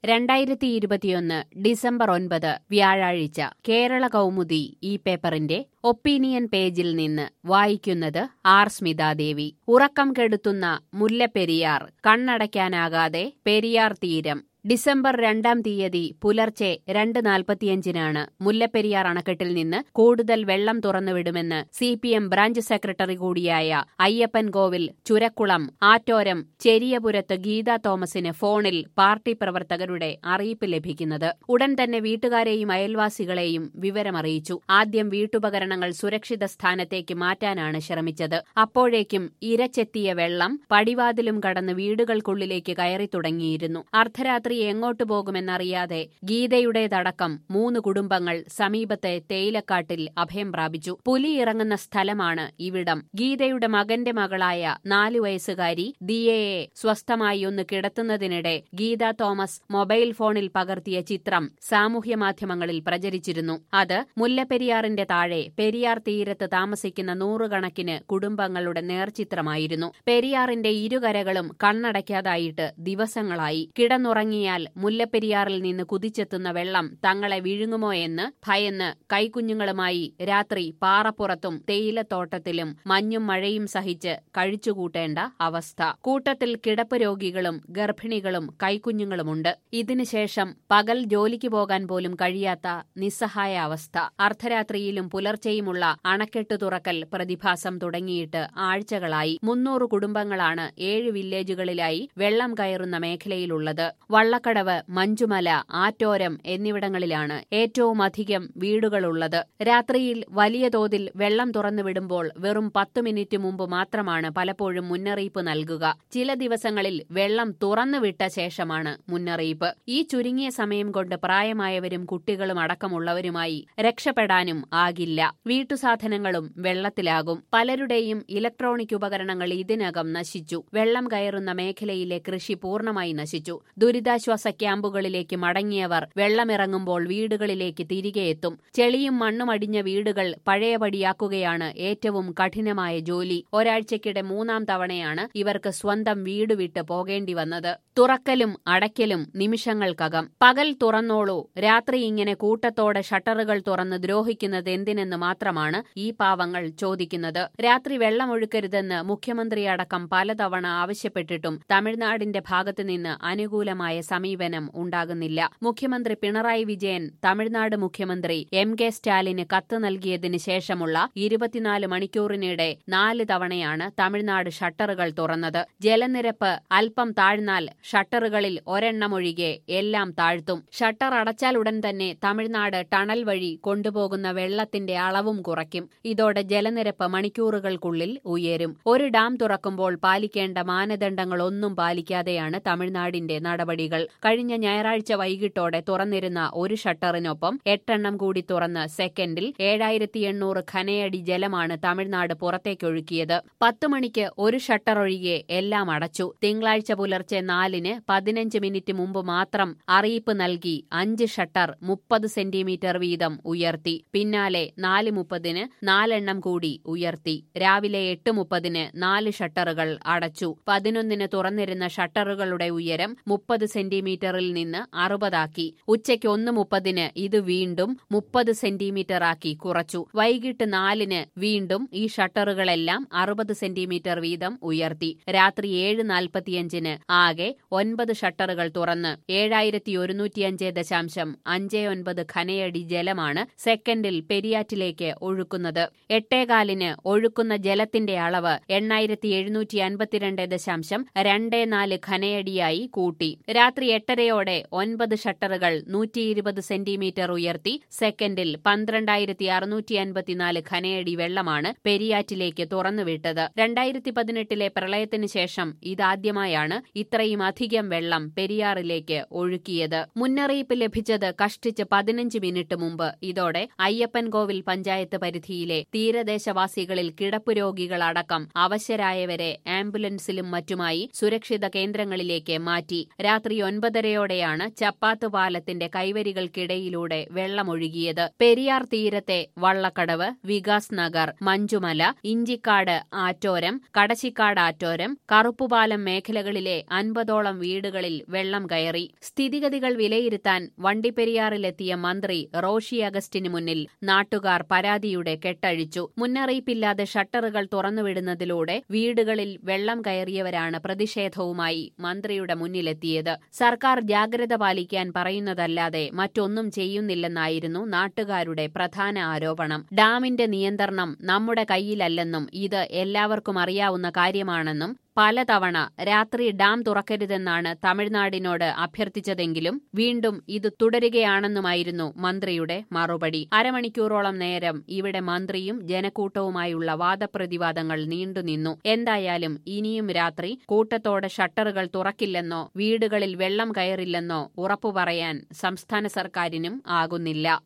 രണ്ടായിരത്തി ഇരുപത്തിയൊന്ന് ഡിസംബർ ഒൻപത് വ്യാഴാഴ്ച കേരള കൗമുദി ഈ പേപ്പറിന്റെ ഒപ്പീനിയൻ പേജിൽ നിന്ന് വായിക്കുന്നത് ആർ സ്മിതാദേവി ഉറക്കം കെടുത്തുന്ന മുല്ലപ്പെരിയാർ കണ്ണടയ്ക്കാനാകാതെ പെരിയാർ തീരം ഡിസംബർ രണ്ടാം തീയതി പുലർച്ചെ രണ്ട് നാൽപ്പത്തിയഞ്ചിനാണ് മുല്ലപ്പെരിയാർ അണക്കെട്ടിൽ നിന്ന് കൂടുതൽ വെള്ളം തുറന്നുവിടുമെന്ന് C P M branch secretary കൂടിയായ അയ്യപ്പൻ കോവിൽ ചുരക്കുളം ആറ്റോരം ചെരിയപുരത്ത് ഗീത തോമസിന് ഫോണിൽ പാർട്ടി പ്രവർത്തകരുടെ അറിയിപ്പ് ലഭിക്കുന്നത് ഉടൻ തന്നെ വീട്ടുകാരെയും അയൽവാസികളെയും വിവരമറിയിച്ചു ആദ്യം വീട്ടുപകരണങ്ങൾ സുരക്ഷിത സ്ഥാനത്തേക്ക് മാറ്റാനാണ് ശ്രമിച്ചത് അപ്പോഴേക്കും ഇരച്ചെത്തിയ വെള്ളം പടിവാതിലും കടന്ന് വീടുകൾക്കുള്ളിലേക്ക് കയറി തുടങ്ങിയിരുന്നു അർദ്ധരാത്രി രാത്രി എങ്ങോട്ടു പോകുമെന്നറിയാതെ ഗീതയുടേതടക്കം മൂന്ന് കുടുംബങ്ങൾ സമീപത്തെ തേയിലക്കാട്ടിൽ അഭയം പ്രാപിച്ചു പുലി ഇറങ്ങുന്ന സ്ഥലമാണ് ഇവിടം ഗീതയുടെ മകന്റെ മകളായ നാലു വയസ്സുകാരി ദിയയെ സ്വസ്ഥമായി ഒന്ന് കിടത്തുന്നതിനിടെ ഗീത തോമസ് മൊബൈൽ ഫോണിൽ പകർത്തിയ ചിത്രം സാമൂഹ്യമാധ്യമങ്ങളിൽ പ്രചരിച്ചിരുന്നു അത് മുല്ലപ്പെരിയാറിന്റെ താഴെ പെരിയാർ തീരത്ത് താമസിക്കുന്ന നൂറുകണക്കിന് കുടുംബങ്ങളുടെ നേർചിത്രമായിരുന്നു പെരിയാറിന്റെ ഇരുകരകളും കണ്ണടയ്ക്കാതായിട്ട് ദിവസങ്ങളായി കിടന്നുറങ്ങി ഇറങ്ങിയാൽ മുല്ലപ്പെരിയാറിൽ നിന്ന് കുതിച്ചെത്തുന്ന വെള്ളം തങ്ങളെ വിഴുങ്ങുമോ എന്ന് ഭയന്ന് കൈക്കുഞ്ഞുങ്ങളുമായി രാത്രി പാറപ്പുറത്തും തേയിലത്തോട്ടത്തിലും മഞ്ഞും മഴയും സഹിച്ച് കഴിച്ചുകൂട്ടേണ്ട അവസ്ഥ കൂട്ടത്തിൽ കിടപ്പ് രോഗികളും ഗർഭിണികളും കൈക്കുഞ്ഞുങ്ങളുമുണ്ട് ഇതിനുശേഷം പകൽ ജോലിക്ക് പോകാൻ പോലും കഴിയാത്ത നിസ്സഹായ അവസ്ഥ അർദ്ധരാത്രിയിലും പുലർച്ചെയുമുള്ള അണക്കെട്ട് തുറക്കൽ പ്രതിഭാസം തുടങ്ങിയിട്ട് ആഴ്ചകളായി മുന്നൂറ് കുടുംബങ്ങളാണ് ഏഴ് വില്ലേജുകളിലായി വെള്ളം കയറുന്ന മേഖലയിലുള്ളത് വള്ളക്കടവ് മഞ്ചുമല ആറ്റോരം എന്നിവിടങ്ങളിലാണ് ഏറ്റവും അധികം വീടുകളുള്ളത് രാത്രിയിൽ വലിയ തോതിൽ വെള്ളം തുറന്നുവിടുമ്പോൾ വെറും പത്ത് മിനിറ്റ് മുമ്പ് മാത്രമാണ് പലപ്പോഴും മുന്നറിയിപ്പ് നൽകുക ചില ദിവസങ്ങളിൽ വെള്ളം തുറന്നുവിട്ട ശേഷമാണ് മുന്നറിയിപ്പ് ഈ ചുരുങ്ങിയ സമയം കൊണ്ട് പ്രായമായവരും കുട്ടികളും അടക്കമുള്ളവരുമായി രക്ഷപ്പെടാനും ആകില്ല വീട്ടുസാധനങ്ങളും വെള്ളത്തിലാകും പലരുടെയും ഇലക്ട്രോണിക് ഉപകരണങ്ങൾ ഇതിനകം നശിച്ചു വെള്ളം കയറുന്ന മേഖലയിലെ കൃഷി പൂർണ്ണമായി നശിച്ചു ദുരിതാശ്വാസ ക്യാമ്പുകളിലേക്ക് മടങ്ങിയവർ വെള്ളമിറങ്ങുമ്പോൾ വീടുകളിലേക്ക് തിരികെ എത്തും ചെളിയും മണ്ണും അടിഞ്ഞ വീടുകൾ പഴയപടിയാക്കുകയാണ് ഏറ്റവും കഠിനമായ ജോലി ഒരാഴ്ചക്കിടെ മൂന്നാം തവണയാണ് ഇവർക്ക് സ്വന്തം വീട് വിട്ട് പോകേണ്ടി വന്നത് തുറക്കലും അടയ്ക്കലും നിമിഷങ്ങൾക്കകം പകൽ തുറന്നോളൂ രാത്രി ഇങ്ങനെ കൂട്ടത്തോടെ ഷട്ടറുകൾ തുറന്ന് ദ്രോഹിക്കുന്നത് എന്തിനെന്ന് മാത്രമാണ് ഈ പാവങ്ങൾ ചോദിക്കുന്നത് രാത്രി വെള്ളമൊഴുക്കരുതെന്ന് മുഖ്യമന്ത്രിയടക്കം പലതവണ ആവശ്യപ്പെട്ടിട്ടും തമിഴ്നാടിന്റെ ഭാഗത്തുനിന്ന് അനുകൂലമായ സമീപനം ഉണ്ടാകുന്നില്ല മുഖ്യമന്ത്രി പിണറായി വിജയൻ തമിഴ്നാട് മുഖ്യമന്ത്രി എം കെ സ്റ്റാലിന് കത്ത് നൽകിയതിനു ശേഷമുള്ള ഇരുപത്തിനാല് മണിക്കൂറിനിടെ നാല് തവണയാണ് തമിഴ്നാട് ഷട്ടറുകൾ തുറന്നത് ജലനിരപ്പ് അല്പം താഴ്ന്നാൽ ഷട്ടറുകളിൽ ഒരെണ്ണമൊഴികെ എല്ലാം താഴ്ത്തും ഷട്ടർ അടച്ചാൽ ഉടൻ തന്നെ തമിഴ്നാട് ടണൽ വഴി കൊണ്ടുപോകുന്ന വെള്ളത്തിന്റെ അളവും കുറയ്ക്കും ഇതോടെ ജലനിരപ്പ് മണിക്കൂറുകൾക്കുള്ളിൽ ഉയരും ഒരു ഡാം തുറക്കുമ്പോൾ പാലിക്കേണ്ട മാനദണ്ഡങ്ങളൊന്നും പാലിക്കാതെയാണ് തമിഴ്നാടിന്റെ നടപടികൾ കഴിഞ്ഞ ഞായറാഴ്ച വൈകിട്ടോടെ തുറന്നിരുന്ന ഒരു ഷട്ടറിനൊപ്പം എട്ടെണ്ണം കൂടി തുറന്ന് സെക്കൻഡിൽ ഏഴായിരത്തി എണ്ണൂറ് ഖനയടി ജലമാണ് തമിഴ്നാട് പുറത്തേക്കൊഴുക്കിയത് പത്ത് മണിക്ക് ഒരു ഷട്ടർ ഒഴികെ എല്ലാം അടച്ചു തിങ്കളാഴ്ച പുലർച്ചെ നാലിന് പതിനഞ്ച് മിനിറ്റ് മുമ്പ് മാത്രം അറിയിപ്പ് നൽകി അഞ്ച് ഷട്ടർ മുപ്പത് സെന്റിമീറ്റർ വീതം ഉയർത്തി പിന്നാലെ നാല് മുപ്പതിന് നാലെണ്ണം കൂടി ഉയർത്തി രാവിലെ എട്ട് മുപ്പതിന് നാല് ഷട്ടറുകൾ അടച്ചു പതിനൊന്നിന് തുറന്നിരുന്ന ഷട്ടറുകളുടെ ഉയരം മുപ്പത് സെന്റിമീറ്ററിൽ നിന്ന് അറുപതാക്കി ഉച്ചയ്ക്ക് ഒന്ന് മുപ്പതിന് ഇത് വീണ്ടും മുപ്പത് സെന്റിമീറ്റർ ആക്കി കുറച്ചു വൈകിട്ട് നാലിന് വീണ്ടും ഈ ഷട്ടറുകളെല്ലാം അറുപത് സെന്റിമീറ്റർ വീതം ഉയർത്തി രാത്രി ഏഴ് നാൽപ്പത്തിയഞ്ചിന് ആകെ ഒൻപത് ഷട്ടറുകൾ തുറന്ന് ഏഴായിരത്തി ഒരുന്നൂറ്റിയഞ്ച് ദശാംശം അഞ്ച് ഒൻപത് ഖനയടി ജലമാണ് സെക്കൻഡിൽ പെരിയാറ്റിലേക്ക് ഒഴുക്കുന്നത് എട്ടേകാലിന് ഒഴുക്കുന്ന ജലത്തിന്റെ അളവ് എണ്ണായിരത്തി എഴുന്നൂറ്റി അൻപത്തിരണ്ട് ദശാംശം രണ്ട് നാല് ഖനയടിയായി കൂട്ടി രാത്രി എട്ടരയോടെ ഒൻപത് ഷട്ടറുകൾ നൂറ്റി ഇരുപത് സെന്റിമീറ്റർ ഉയർത്തി സെക്കൻഡിൽ പന്ത്രണ്ടായിരത്തി അറുന്നൂറ്റി അൻപത്തിനാല് ഖനയടി വെള്ളമാണ് പെരിയാറ്റിലേക്ക് തുറന്നുവിട്ടത് രണ്ടായിരത്തി പതിനെട്ടിലെ പ്രളയത്തിന് ശേഷം ഇതാദ്യമായാണ് ഇത്രയും അധികം വെള്ളം പെരിയാറിലേക്ക് ഒഴുക്കിയത് മുന്നറിയിപ്പ് ലഭിച്ചത് കഷ്ടിച്ച് പതിനഞ്ച് മിനിറ്റ് മുമ്പ് ഇതോടെ അയ്യപ്പൻകോവിൽ പഞ്ചായത്ത് പരിധിയിലെ തീരദേശവാസികളിൽ കിടപ്പ് രോഗികളടക്കം അവശരായവരെ ആംബുലൻസിലും മറ്റുമായി സുരക്ഷിത കേന്ദ്രങ്ങളിലേക്ക് മാറ്റി രാത്രി ഒൻപതരയോടെയാണ് ചപ്പാത്ത് പാലത്തിന്റെ കൈവരികൾക്കിടയിലൂടെ വെള്ളമൊഴുകിയത് പെരിയാർ തീരത്തെ വള്ളക്കടവ് വികാസ് നഗർ മഞ്ചുമല ഇഞ്ചിക്കാട് ആറ്റോരം കടശിക്കാട് ആറ്റോരം കറുപ്പുപാലം മേഖലകളിലെ അൻപതോളം അഞ്ഞൂറോളം വീടുകളിൽ വെള്ളം കയറി സ്ഥിതിഗതികൾ വിലയിരുത്താൻ വണ്ടിപ്പെരിയാറിലെത്തിയ മന്ത്രി റോഷി അഗസ്റ്റിന് മുന്നിൽ നാട്ടുകാർ പരാതിയുടെ കെട്ടഴിച്ചു മുന്നറിയിപ്പില്ലാതെ ഷട്ടറുകൾ തുറന്നുവിടുന്നതിലൂടെ വീടുകളിൽ വെള്ളം കയറിയവരാണ് പ്രതിഷേധവുമായി മന്ത്രിയുടെ മുന്നിലെത്തിയത് സർക്കാർ ജാഗ്രത പാലിക്കാൻ പറയുന്നതല്ലാതെ മറ്റൊന്നും ചെയ്യുന്നില്ലെന്നായിരുന്നു നാട്ടുകാരുടെ പ്രധാന ആരോപണം ഡാമിന്റെ നിയന്ത്രണം നമ്മുടെ കയ്യിലല്ലെന്നും ഇത് എല്ലാവർക്കും അറിയാവുന്ന കാര്യമാണെന്നും പലതവണ രാത്രി ഡാം തുറക്കരുതെന്നാണ് തമിഴ്നാടിനോട് അഭ്യർത്ഥിച്ചതെങ്കിലും വീണ്ടും ഇത് തുടരുകയാണെന്നുമായിരുന്നു മന്ത്രിയുടെ മറുപടി അരമണിക്കൂറോളം നേരം ഇവിടെ മന്ത്രിയും ജനക്കൂട്ടവുമായുള്ള വാദപ്രതിവാദങ്ങൾ നീണ്ടുനിന്നു എന്തായാലും ഇനിയും രാത്രി കൂട്ടത്തോടെ ഷട്ടറുകൾ തുറക്കില്ലെന്നോ വീടുകളിൽ വെള്ളം കയറില്ലെന്നോ ഉറപ്പു പറയാൻ സംസ്ഥാന സർക്കാരിനും ആകുന്നില്ല